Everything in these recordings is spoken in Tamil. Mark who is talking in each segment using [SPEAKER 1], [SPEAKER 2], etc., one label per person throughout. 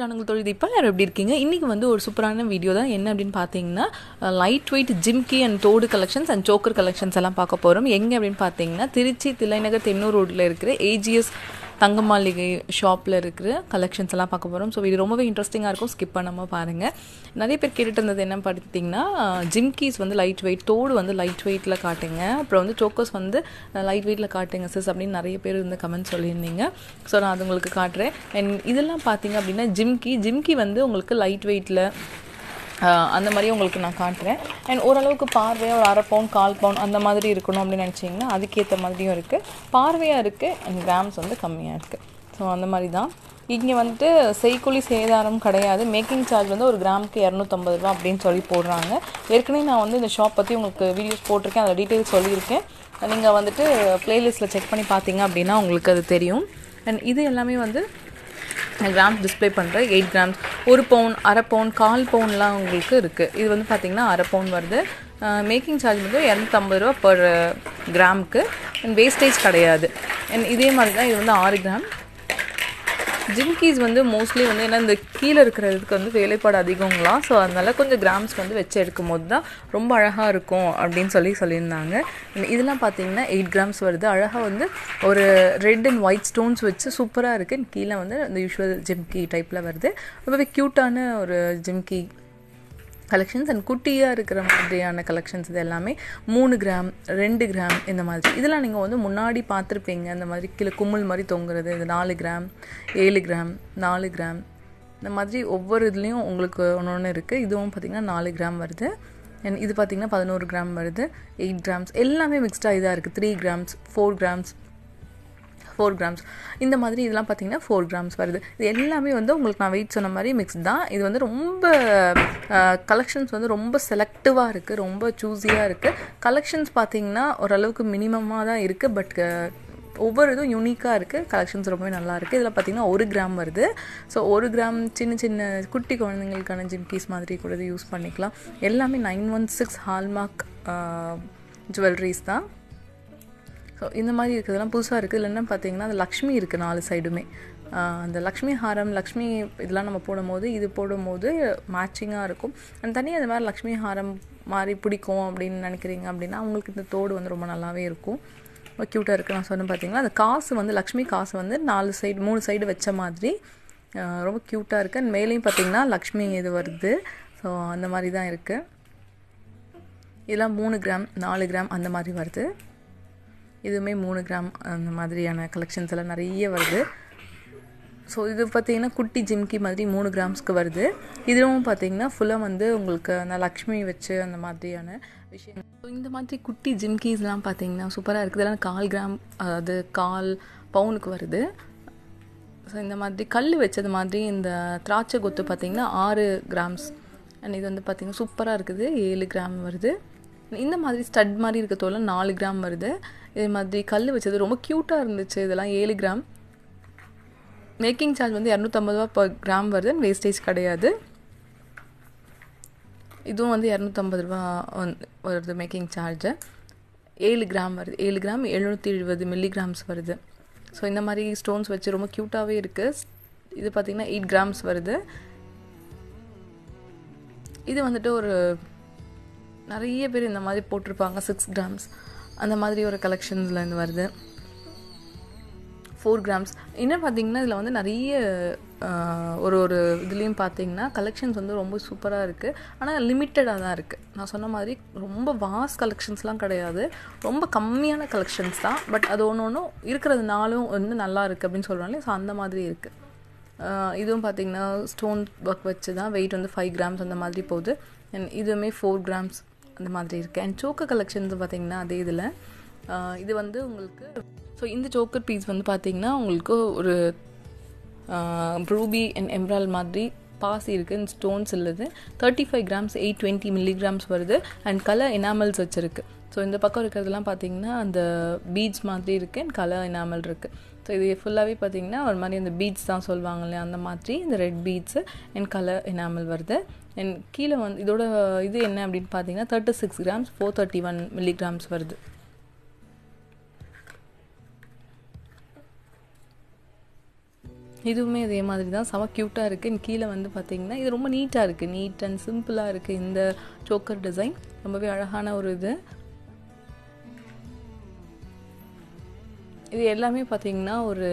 [SPEAKER 1] நான் உங்கள் தொழில் இப்போ யாரும் எப்படி இருக்கீங்க இன்றைக்கி வந்து ஒரு சூப்பரான வீடியோ தான் என்ன அப்படின்னு பார்த்தீங்கன்னா லைட் வெயிட் ஜிம்கி அண்ட் தோடு கலெக்ஷன்ஸ் அண்ட் சோக்கர் கலெக்ஷன்ஸ் எல்லாம் பார்க்க போகிறோம் எங்கே அப்படின்னு பார்த்தீங்கன்னா திருச்சி தில்லைநகர் தென்னூர் ரோட்டில் இருக்கிற ஏஜிஎஸ் தங்க மாளிகை ஷாப்பில் இருக்கிற கலெக்ஷன்ஸ் எல்லாம் பார்க்க போகிறோம் ஸோ இது ரொம்பவே இன்ட்ரெஸ்டிங்காக இருக்கும் ஸ்கிப் பண்ணாமல் பாருங்கள் நிறைய பேர் கேட்டுட்டு இருந்தது என்ன பார்த்தீங்கன்னா ஜிம்கீஸ் வந்து லைட் வெயிட் தோடு வந்து லைட் வெயிட்டில் காட்டுங்க அப்புறம் வந்து சோக்கர்ஸ் வந்து லைட் வெயிட்டில் காட்டுங்க சிஸ் அப்படின்னு நிறைய பேர் வந்து கமெண்ட் சொல்லியிருந்தீங்க ஸோ நான் அது உங்களுக்கு காட்டுறேன் அண்ட் இதெல்லாம் பார்த்தீங்க அப்படின்னா ஜிம்கி ஜிம்கி வந்து உங்களுக்கு லைட் வெயிட்டில் அந்த மாதிரி உங்களுக்கு நான் காட்டுறேன் அண்ட் ஓரளவுக்கு பார்வையாக ஒரு அரை பவுன் கால் பவுன் அந்த மாதிரி இருக்கணும் அப்படின்னு நினச்சிங்கன்னா அதுக்கேற்ற மாதிரியும் இருக்குது பார்வையாக இருக்குது அண்ட் கிராம்ஸ் வந்து கம்மியாக இருக்குது ஸோ அந்த மாதிரி தான் இங்கே வந்துட்டு செய்கூலி சேதாரம் கிடையாது மேக்கிங் சார்ஜ் வந்து ஒரு கிராமுக்கு இரநூத்தம்பது ரூபா அப்படின்னு சொல்லி போடுறாங்க ஏற்கனவே நான் வந்து இந்த ஷாப் பற்றி உங்களுக்கு வீடியோஸ் போட்டிருக்கேன் அதில் டீட்டெயில்ஸ் சொல்லியிருக்கேன் நீங்கள் வந்துட்டு ப்ளேலிஸ்ட்டில் செக் பண்ணி பார்த்தீங்க அப்படின்னா உங்களுக்கு அது தெரியும் அண்ட் இது எல்லாமே வந்து கிராம்ஸ் டிஸ்பிளே பண்ணுறேன் எயிட் கிராம்ஸ் ஒரு பவுன் அரை பவுன் கால் பவுன்லாம் உங்களுக்கு இருக்குது இது வந்து பார்த்திங்கன்னா அரை பவுன் வருது மேக்கிங் சார்ஜ் வந்து இரநூத்தம்பது ரூபா பர் கிராமுக்கு அண்ட் வேஸ்டேஜ் கிடையாது அண்ட் இதே மாதிரி தான் இது வந்து ஆறு கிராம் ஜிம்கீஸ் வந்து மோஸ்ட்லி வந்து ஏன்னா இந்த கீழே இருக்கிறதுக்கு வந்து வேலைப்பாடு அதிகங்களாம் ஸோ அதனால கொஞ்சம் கிராம்ஸ் வந்து வச்சு எடுக்கும் போது தான் ரொம்ப அழகாக இருக்கும் அப்படின்னு சொல்லி சொல்லியிருந்தாங்க இதெல்லாம் பார்த்தீங்கன்னா எயிட் கிராம்ஸ் வருது அழகாக வந்து ஒரு ரெட் அண்ட் ஒயிட் ஸ்டோன்ஸ் வச்சு சூப்பராக இருக்குது கீழே வந்து இந்த யூஸ்வல் ஜிம்கி டைப்பில் வருது ரொம்பவே க்யூட்டான ஒரு ஜிம்கி கலெக்ஷன்ஸ் அண்ட் குட்டியாக இருக்கிற மாதிரியான கலெக்ஷன்ஸ் இது எல்லாமே மூணு கிராம் ரெண்டு கிராம் இந்த மாதிரி இதெல்லாம் நீங்கள் வந்து முன்னாடி பார்த்துருப்பீங்க இந்த மாதிரி கீழே கும்மல் மாதிரி தொங்குறது இது நாலு கிராம் ஏழு கிராம் நாலு கிராம் இந்த மாதிரி ஒவ்வொரு இதுலேயும் உங்களுக்கு ஒன்று ஒன்று இருக்குது இதுவும் பார்த்திங்கன்னா நாலு கிராம் வருது அண்ட் இது பார்த்திங்கன்னா பதினோரு கிராம் வருது எயிட் கிராம்ஸ் எல்லாமே மிக்ஸ்டாக இதாக இருக்குது three grams four grams four grams இந்த மாதிரி இதெல்லாம் பார்த்தீங்கன்னா ஃபோர் கிராம்ஸ் வருது இது எல்லாமே வந்து உங்களுக்கு நான் வெயிட் சொன்ன மாதிரி மிக்ஸ் தான் இது வந்து ரொம்ப கலெக்ஷன்ஸ் வந்து ரொம்ப செலக்டிவாக இருக்குது ரொம்ப சூஸியாக இருக்குது கலெக்ஷன்ஸ் பார்த்தீங்கன்னா ஓரளவுக்கு மினிமமாக தான் இருக்குது பட் ஒவ்வொரு இதுவும் யூனிக்காக இருக்குது கலெக்ஷன்ஸ் ரொம்பவே நல்லா இருக்குது இதில் பார்த்தீங்கன்னா ஒரு கிராம் வருது ஸோ ஒரு கிராம் சின்ன சின்ன குட்டி குழந்தைங்களுக்கான ஜிம்கீஸ் மாதிரி கூட யூஸ் பண்ணிக்கலாம் எல்லாமே nine one six hallmark jewelleries தான் ஸோ இந்த மாதிரி இருக்கிறதுலாம் புதுசாக இருக்குது இல்லைன்னா பார்த்தீங்கன்னா அந்த லக்ஷ்மி இருக்குது நாலு சைடுமே அந்த லக்ஷ்மி ஹாரம் லக்ஷ்மி இதெல்லாம் நம்ம போடும்போது இது போடும்போது மேட்சிங்காக இருக்கும் அண்ட் தனியாக இந்த மாதிரி லக்ஷ்மி ஹாரம் மாதிரி பிடிக்கும் அப்படின்னு நினைக்கிறீங்க அப்படின்னா அவங்களுக்கு இந்த தோடு வந்து ரொம்ப நல்லாவே இருக்கும் ரொம்ப க்யூட்டாக இருக்குது நான் சொன்னேன் பார்த்தீங்கன்னா அந்த காசு வந்து லக்ஷ்மி காசு வந்து நாலு சைடு மூணு சைடு வச்ச மாதிரி ரொம்ப க்யூட்டாக இருக்குது அண்ட் மேலேயும் பார்த்தீங்கன்னா லக்ஷ்மி இது வருது ஸோ அந்த மாதிரி தான் இருக்குது இதெல்லாம் மூணு கிராம் நாலு கிராம் அந்த மாதிரி வருது இதுவுமே மூணு கிராம் அந்த மாதிரியான கலெக்ஷன்ஸ் எல்லாம் நிறைய வருது ஸோ இது பார்த்திங்கன்னா குட்டி ஜிம்கி மாதிரி மூணு கிராம்ஸ்க்கு வருது இதுவும் பார்த்திங்கன்னா ஃபுல்லாக வந்து உங்களுக்கு அந்த லக்ஷ்மி வச்சு அந்த மாதிரியான விஷயம் ஸோ இந்த மாதிரி குட்டி ஜிம்கீஸ்லாம் பார்த்திங்கன்னா சூப்பராக இருக்குது இதெல்லாம் கால் கிராம் அதாவது கால் பவுனுக்கு வருது ஸோ இந்த மாதிரி கல் வச்சது மாதிரி இந்த திராட்சை கொத்து பார்த்திங்கன்னா ஆறு கிராம்ஸ் அண்ட் இது வந்து பார்த்திங்கன்னா சூப்பராக இருக்குது ஏழு கிராம் வருது இந்த மாதிரி ஸ்டட் மாதிரி இருக்க தோலம் நாலு கிராம் வருது இது மாதிரி கல் வச்சது ரொம்ப க்யூட்டாக இருந்துச்சு இதெல்லாம் ஏழு கிராம் மேக்கிங் சார்ஜ் வந்து இரநூத்தம்பது ரூபா பர் கிராம் வருது வேஸ்டேஜ் கிடையாது இதுவும் வந்து இரநூத்தம்பது ரூபா வந்து வருது மேக்கிங் சார்ஜு ஏழு கிராம் வருது ஏழு கிராம் எழுநூற்றி எழுபது மில்லிகிராம்ஸ் வருது ஸோ இந்த மாதிரி ஸ்டோன்ஸ் வச்சு ரொம்ப க்யூட்டாகவே இருக்குது இது பார்த்திங்கன்னா எயிட் கிராம்ஸ் வருது இது வந்துட்டு ஒரு நிறைய பேர் இந்த மாதிரி போட்டிருப்பாங்க சிக்ஸ் கிராம்ஸ் அந்த மாதிரி ஒரு கலெக்ஷன்ஸில் இருந்து வருது ஃபோர் கிராம்ஸ் என்ன பார்த்தீங்கன்னா இதில் வந்து நிறைய ஒரு ஒரு இதுலேயும் பார்த்தீங்கன்னா கலெக்ஷன்ஸ் வந்து ரொம்ப சூப்பராக இருக்குது ஆனால் லிமிட்டடாக தான் இருக்குது நான் சொன்ன மாதிரி ரொம்ப வாஸ் கலெக்ஷன்ஸ்லாம் கிடையாது ரொம்ப கம்மியான கலெக்ஷன்ஸ் தான் பட் அது ஒன்று ஒன்றும் இருக்கிறதுனாலும் வந்து நல்லா இருக்குது அப்படின்னு சொல்கிறாங்களே ஸோ அந்த மாதிரி இருக்குது இதுவும் பார்த்திங்கன்னா ஸ்டோன் ஒர்க் வச்சு தான் வெயிட் வந்து ஃபைவ் கிராம்ஸ் அந்த மாதிரி போகுது அண்ட் இதுவுமே ஃபோர் கிராம்ஸ் அந்த மாதிரி இருக்குது அண்ட் சோக்கர் கலெக்ஷன்ஸ் பார்த்திங்கன்னா அதே இதில் இது வந்து உங்களுக்கு ஸோ இந்த சோக்கர் பீஸ் வந்து பார்த்திங்கன்னா உங்களுக்கு ஒரு ப்ரூபி அண்ட் எம்ரால் மாதிரி பாசி இருக்குது ஸ்டோன்ஸ் இல்லது thirty five grams eight twenty milligrams வருது அண்ட் கலர் எனாமல்ஸ் வச்சுருக்கு ஸோ இந்த பக்கம் இருக்கிறதுலாம் பார்த்திங்கன்னா அந்த பீட்ஸ் மாதிரி இருக்குது அண்ட் கலர் எனாமல் இருக்குது ஸோ இது ஃபுல்லாகவே பார்த்திங்கன்னா ஒரு மாதிரி அந்த பீட்ஸ் தான் சொல்லுவாங்க இல்லையா அந்த மாதிரி இந்த red beads and colour enamel வருது அண்ட் கீழே வந்து இதோட இது என்ன அப்படின்னு பார்த்தீங்கன்னா thirty six grams four thirty one milligrams வருது இதுவுமே அதே மாதிரி தான் செம க்யூட்டாக இருக்குது கீழே வந்து பார்த்திங்கன்னா இது ரொம்ப நீட்டாக இருக்குது நீட் அண்ட் சிம்பிளாக இருக்குது இந்த சோக்கர் டிசைன் ரொம்பவே அழகான ஒரு இது இது எல்லாமே பார்த்திங்கன்னா ஒரு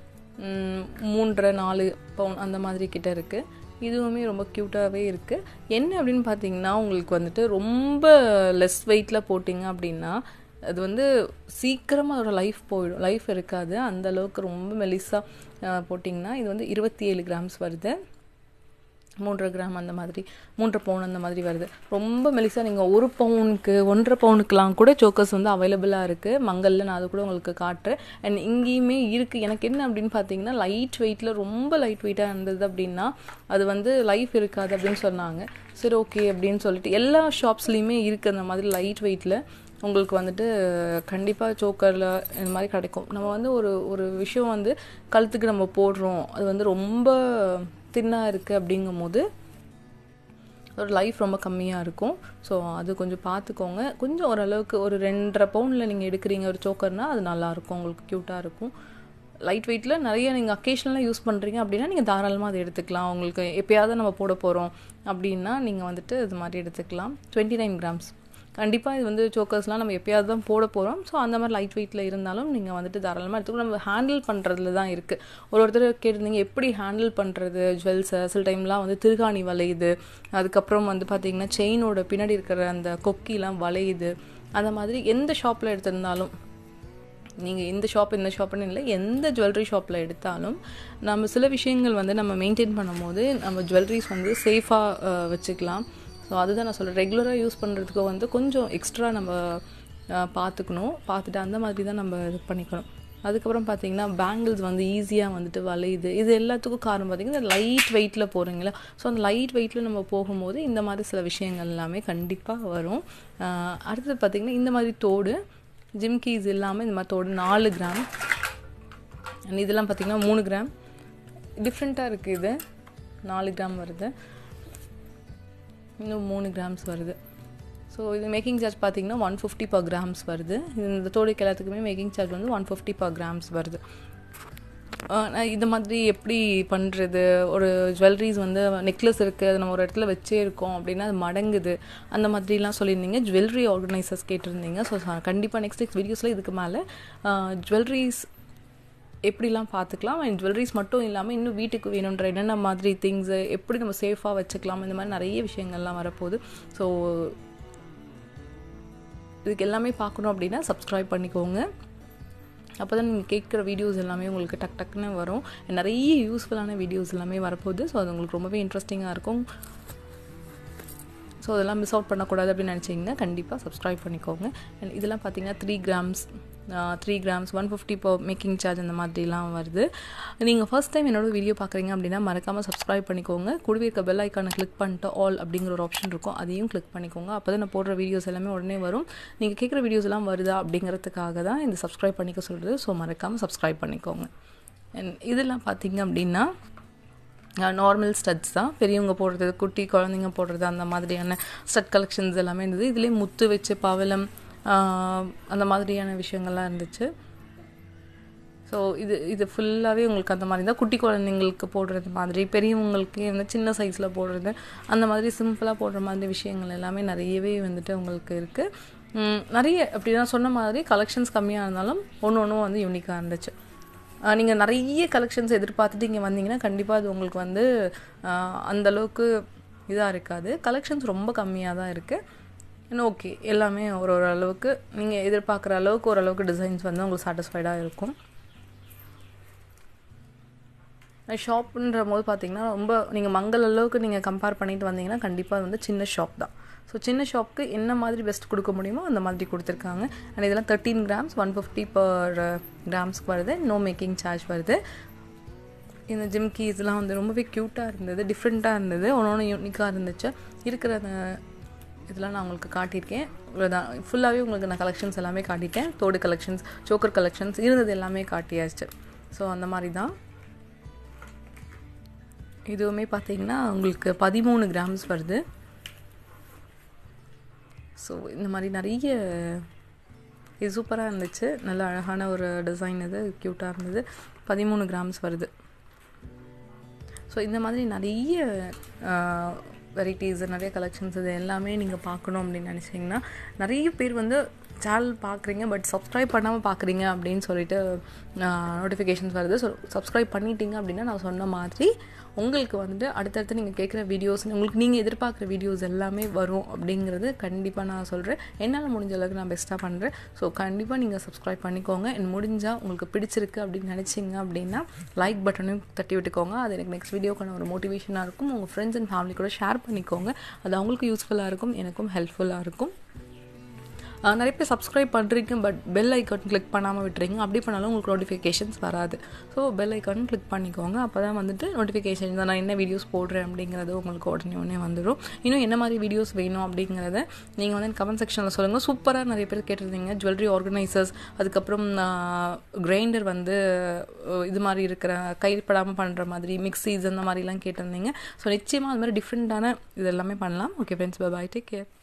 [SPEAKER 1] மூன்றரை நாலு பவுன் அந்த மாதிரி கிட்ட இருக்குது இதுவுமே ரொம்ப க்யூட்டாகவே இருக்குது என்ன அப்படின்னு பார்த்தீங்கன்னா உங்களுக்கு வந்துட்டு ரொம்ப லெஸ் வெயிட்டில் போட்டிங்க அப்படின்னா அது வந்து சீக்கிரமாக அதோட லைஃப் போயிடும் லைஃப் இருக்காது அந்த அளவுக்கு ரொம்ப மெலிசாக போட்டிங்கன்னா இது வந்து இருபத்தி ஏழு கிராம்ஸ் வருது மூன்றரை கிராம் அந்த மாதிரி மூன்றரை பவுன் அந்த மாதிரி வருது ரொம்ப மெலிசாக நீங்கள் ஒரு பவுனுக்கு ஒன்றரை பவுனுக்கெலாம் கூட சோக்கர்ஸ் வந்து அவைலபிளாக இருக்குது மங்களில் நான் அது கூட உங்களுக்கு காட்டுறேன் அண்ட் இங்கேயுமே இருக்குது எனக்கு என்ன அப்படின்னு பார்த்தீங்கன்னா லைட் வெயிட்டில் ரொம்ப லைட் வெயிட்டாக இருந்தது அப்படின்னா அது வந்து லைஃப் இருக்காது அப்படின்னு சொன்னாங்க சரி ஓகே அப்படின்னு சொல்லிட்டு எல்லா ஷாப்ஸ்லேயுமே இருக்குது அந்த மாதிரி லைட் வெயிட்டில் உங்களுக்கு வந்துட்டு கண்டிப்பாக சோக்கரில் இந்த மாதிரி கிடைக்கும் நம்ம வந்து ஒரு ஒரு விஷயம் வந்து கழுத்துக்கு நம்ம போடுறோம் அது வந்து ரொம்ப தின்னாக இருக்குது அப்படிங்கும் போது அதோட லைஃப் ரொம்ப கம்மியாக இருக்கும் ஸோ அது கொஞ்சம் பார்த்துக்கோங்க கொஞ்சம் ஓரளவுக்கு ஒரு ரெண்டரை பவுனில் நீங்கள் எடுக்கிறீங்க ஒரு சோக்கர்னால் அது நல்லாயிருக்கும் உங்களுக்கு க்யூட்டாக இருக்கும் லைட் வெயிட்டில் நிறைய நீங்கள் அக்கேஷனலாக யூஸ் பண்ணுறீங்க அப்படின்னா நீங்கள் தாராளமாக அதை எடுத்துக்கலாம் உங்களுக்கு எப்போயாவது நம்ம போட போகிறோம் அப்படின்னா நீங்கள் வந்துட்டு இது மாதிரி எடுத்துக்கலாம் டுவெண்ட்டி நைன் கிராம்ஸ் கண்டிப்பாக இது வந்து சோக்கர்ஸ்லாம் நம்ம எப்பயாவது தான் போட போகிறோம் ஸோ அந்த மாதிரி லைட் வெயிட்டில் இருந்தாலும் நீங்கள் வந்துட்டு தாராளமாக எடுத்துக்கணும் நம்ம ஹேண்டில் பண்ணுறதுல தான் இருக்குது ஒரு ஒருத்தர் கேட்டிருந்தீங்க எப்படி ஹேண்டில் பண்ணுறது ஜுவல்ஸை சில டைம்லாம் வந்து திருகாணி வளையுது அதுக்கப்புறம் வந்து பார்த்திங்கன்னா செயினோட பின்னாடி இருக்கிற அந்த கொக்கிலாம் வளையுது அந்த மாதிரி எந்த ஷாப்பில் எடுத்திருந்தாலும் நீங்கள் இந்த ஷாப் இந்த ஷாப்னு இல்லை எந்த ஜுவல்லரி ஷாப்பில் எடுத்தாலும் நம்ம சில விஷயங்கள் வந்து நம்ம மெயின்டைன் பண்ணும்போது நம்ம ஜுவல்லரிஸ் வந்து சேஃபாக வச்சுக்கலாம் ஸோ அதுதான் நான் சொல்கிறேன் ரெகுலராக யூஸ் பண்ணுறதுக்கு வந்து கொஞ்சம் எக்ஸ்ட்ரா நம்ம பார்த்துக்கணும் பார்த்துட்டு அந்த மாதிரி தான் நம்ம இது பண்ணிக்கணும் அதுக்கப்புறம் பார்த்தீங்கன்னா பேங்கிள்ஸ் வந்து ஈஸியாக வந்துட்டு வளையுது இது எல்லாத்துக்கும் காரணம் பார்த்திங்கன்னா லைட் வெயிட்டில் போகிறீங்களா ஸோ அந்த லைட் வெயிட்டில் நம்ம போகும்போது இந்த மாதிரி சில விஷயங்கள் எல்லாமே கண்டிப்பாக வரும் அடுத்தது பார்த்திங்கன்னா இந்த மாதிரி தோடு ஜிம்கீஸ் இல்லாமல் இந்த மாதிரி தோடு நாலு கிராம் அண்ட் இதெல்லாம் பார்த்திங்கன்னா மூணு கிராம் டிஃப்ரெண்ட்டாக இருக்குது இது நாலு கிராம் வருது இன்னும் மூணு கிராம்ஸ் வருது ஸோ இது மேக்கிங் சார்ஜ் பார்த்தீங்கன்னா ஒன் ஃபிஃப்டி பர் கிராம்ஸ் வருது இந்த தோடுக்கு எல்லாத்துக்குமே மேக்கிங் சார்ஜ் வந்து ஒன் ஃபிஃப்டி பர் கிராம்ஸ் வருது இந்த மாதிரி எப்படி பண்ணுறது ஒரு ஜுவல்லரிஸ் வந்து நெக்லஸ் இருக்குது அது நம்ம ஒரு இடத்துல வச்சே இருக்கோம் அப்படின்னா அது மடங்குது அந்த மாதிரிலாம் சொல்லியிருந்தீங்க ஜுவல்லரி ஆர்கனைசர்ஸ் கேட்டிருந்தீங்க ஸோ கண்டிப்பாக நெக்ஸ்ட் நெக்ஸ்ட் வீடியோஸில் இதுக்கு மேலே ஜுவல்லரிஸ் எப்படிலாம் பார்த்துக்கலாம் அண்ட் ஜுவல்லரிஸ் மட்டும் இல்லாமல் இன்னும் வீட்டுக்கு வேணுன்ற என்னென்ன மாதிரி திங்ஸு எப்படி நம்ம சேஃபாக வச்சுக்கலாம் இந்த மாதிரி நிறைய விஷயங்கள்லாம் வரப்போகுது ஸோ இதுக்கு எல்லாமே பார்க்கணும் அப்படின்னா சப்ஸ்கிரைப் பண்ணிக்கோங்க அப்போ தான் நீங்கள் கேட்குற வீடியோஸ் எல்லாமே உங்களுக்கு டக் டக்குன்னு வரும் நிறைய யூஸ்ஃபுல்லான வீடியோஸ் எல்லாமே வரப்போகுது ஸோ அது உங்களுக்கு ரொம்பவே இன்ட்ரெஸ்டிங்காக இருக்கும் ஸோ அதெல்லாம் மிஸ் அவுட் பண்ணக்கூடாது அப்படின்னு நினச்சிங்கன்னா கண்டிப்பாக சப்ஸ்கிரைப் பண்ணிக்கோங்க அண்ட் இதெல்லாம் பார்த்தீங்கன்னா three grams three grams one fifty இப்போ மேக்கிங் சார்ஜ் அந்த மாதிரிலாம் வருது நீங்கள் ஃபஸ்ட் டைம் என்னோட வீடியோ பார்க்குறீங்க அப்படின்னா மறக்காமல் சப்ஸ்கிரைப் பண்ணிக்கோங்க கூடவே இருக்க பெல் ஐக்கானை கிளிக் பண்ணிட்டு ஆல் அப்படிங்கிற ஒரு ஆப்ஷன் இருக்கும் அதையும் கிளிக் பண்ணிக்கோங்க அப்போ தான் நான் போடுற வீடியோஸ் எல்லாமே உடனே வரும் நீங்கள் கேட்குற வீடியோஸ் எல்லாம் வருதா அப்படிங்கிறதுக்காக தான் இந்த சப்ஸ்கிரைப் பண்ணிக்க சொல்கிறது ஸோ மறக்காமல் சப்ஸ்கிரைப் பண்ணிக்கோங்க அண்ட் இதெல்லாம் பார்த்தீங்க அப்படின்னா நார்மல் ஸ்டட்ஸ் தான் பெரியவங்க போடுறது குட்டி குழந்தைங்க போடுறது அந்த மாதிரியான ஸ்டட் கலெக்ஷன்ஸ் எல்லாமே இருந்தது இதுலேயே முத்து வச்சு பவளம் அந்த மாதிரியான விஷயங்கள்லாம் இருந்துச்சு ஸோ இது இது ஃபுல்லாகவே உங்களுக்கு அந்த மாதிரி தான் குட்டி குழந்தைங்களுக்கு போடுறது மாதிரி பெரியவங்களுக்கு வந்து சின்ன சைஸில் போடுறது அந்த மாதிரி சிம்பிளாக போடுற மாதிரி விஷயங்கள் எல்லாமே நிறையவே வந்துட்டு உங்களுக்கு இருக்குது நிறைய அப்படி நான் சொன்ன மாதிரி கலெக்ஷன்ஸ் கம்மியாக இருந்தாலும் ஒன்று ஒன்றும் வந்து யூனிக்காக இருந்துச்சு நீங்கள் நிறைய கலெக்ஷன்ஸ் எதிர்பார்த்துட்டு இங்கே வந்தீங்கன்னா கண்டிப்பாக அது உங்களுக்கு வந்து அந்தளவுக்கு இதாக இருக்காது கலெக்ஷன்ஸ் ரொம்ப கம்மியாக தான் இருக்குது இன்னும் ஓகே எல்லாமே ஒரு ஒரு அளவுக்கு நீங்கள் எதிர்பார்க்குற அளவுக்கு ஓரளவுக்கு டிசைன்ஸ் வந்து உங்களுக்கு சாட்டிஸ்ஃபைடாக இருக்கும் ஷாப்புன்ற போது பார்த்தீங்கன்னா ரொம்ப நீங்கள் மங்கள் அளவுக்கு நீங்கள் கம்பேர் பண்ணிட்டு வந்தீங்கன்னா கண்டிப்பாக வந்து சின்ன ஷாப் தான் ஸோ சின்ன ஷாப்புக்கு என்ன மாதிரி பெஸ்ட் கொடுக்க முடியுமோ அந்த மாதிரி கொடுத்துருக்காங்க அண்ட் இதெல்லாம் thirteen grams one fifty per கிராம்ஸ்க்கு வருது நோ மேக்கிங் சார்ஜ் வருது இந்த ஜிம்கி இதெல்லாம் வந்து ரொம்பவே க்யூட்டாக இருந்தது டிஃப்ரெண்ட்டாக இருந்தது ஒன்று ஒன்று யூனிக்காக இருந்துச்சு இருக்கிற அந்த இதெல்லாம் நான் உங்களுக்கு காட்டியிருக்கேன் இவ்வளோதான் ஃபுல்லாகவே உங்களுக்கு நான் கலெக்ஷன்ஸ் எல்லாமே காட்டிட்டேன் தோடு கலெக்ஷன்ஸ் சோக்கர் கலெக்ஷன்ஸ் இருந்தது எல்லாமே காட்டியாச்சு ஸோ அந்த மாதிரி தான் இதுவுமே பார்த்தீங்கன்னா உங்களுக்கு பதிமூணு கிராம்ஸ் வருது ஸோ இந்த மாதிரி நிறைய இது சூப்பராக இருந்துச்சு நல்ல அழகான ஒரு டிசைன் இது க்யூட்டாக இருந்தது பதிமூணு கிராம்ஸ் வருது ஸோ இந்த மாதிரி நிறைய வெரைட்டிஸ் நிறைய கலெக்ஷன்ஸ் இது எல்லாமே நீங்கள் பார்க்கணும் அப்படின்னு நினச்சிங்கன்னா நிறைய பேர் வந்து சேனல் பார்க்குறீங்க பட் சப்ஸ்கிரைப் பண்ணாமல் பார்க்குறீங்க அப்படின்னு சொல்லிட்டு நோட்டிஃபிகேஷன்ஸ் வருது ஸோ சப்ஸ்கிரைப் பண்ணிட்டீங்க அப்படின்னா நான் சொன்ன மாதிரி உங்களுக்கு வந்துட்டு அடுத்தடுத்து நீங்கள் கேட்குற வீடியோஸ் உங்களுக்கு நீங்கள் எதிர்பார்க்குற வீடியோஸ் எல்லாமே வரும் அப்படிங்கிறது கண்டிப்பாக நான் சொல்கிறேன் என்னால் முடிஞ்ச அளவுக்கு நான் பெஸ்ட்டாக பண்ணுறேன் ஸோ கண்டிப்பாக நீங்கள் சப்ஸ்கிரைப் பண்ணிக்கோங்க என் முடிஞ்சால் உங்களுக்கு பிடிச்சிருக்கு அப்படின்னு நினச்சிங்க அப்படின்னா லைக் பட்டனையும் தட்டி விட்டுக்கோங்க அது எனக்கு நெக்ஸ்ட் வீடியோக்கான ஒரு மோட்டிவேஷனாக இருக்கும் உங்கள் ஃப்ரெண்ட்ஸ் அண்ட் ஃபேமிலி கூட ஷேர் பண்ணிக்கோங்க அது அவங்களுக்கு யூஸ்ஃபுல்லாக இருக்கும் எனக்கும் ஹெல்ப்ஃபுல்லாக இருக்கும் நிறைய பேர் சப்ஸ்கிரைப் பண்ணுறீங்க பட் பெல் ஐக்கான் கிளிக் பண்ணாமல் விட்டுறீங்க அப்படி பண்ணாலும் உங்களுக்கு நோட்டிஃபிகேஷன்ஸ் வராது ஸோ பெல் ஐக்கான் கிளிக் பண்ணிக்கோங்க அப்போ தான் வந்துட்டு நோட்டிஃபிகேஷன் நான் என்ன வீடியோஸ் போடுறேன் அப்படிங்கிறது உங்களுக்கு உடனே உடனே வந்துடும் இன்னும் என்ன மாதிரி வீடியோஸ் வேணும் அப்படிங்கிறத நீங்கள் வந்து கமெண்ட் செக்ஷனில் சொல்லுங்கள் சூப்பராக நிறைய பேர் கேட்டிருந்தீங்க ஜுவல்லரி ஆர்கனைசர்ஸ் அதுக்கப்புறம் கிரைண்டர் வந்து இது மாதிரி இருக்கிற கைப்படாமல் பண்ணுற மாதிரி மிக்சிஸ் அந்த மாதிரிலாம் கேட்டிருந்தீங்க ஸோ நிச்சயமாக அது மாதிரி டிஃப்ரெண்ட்டான இது எல்லாமே பண்ணலாம் okay friends bye take care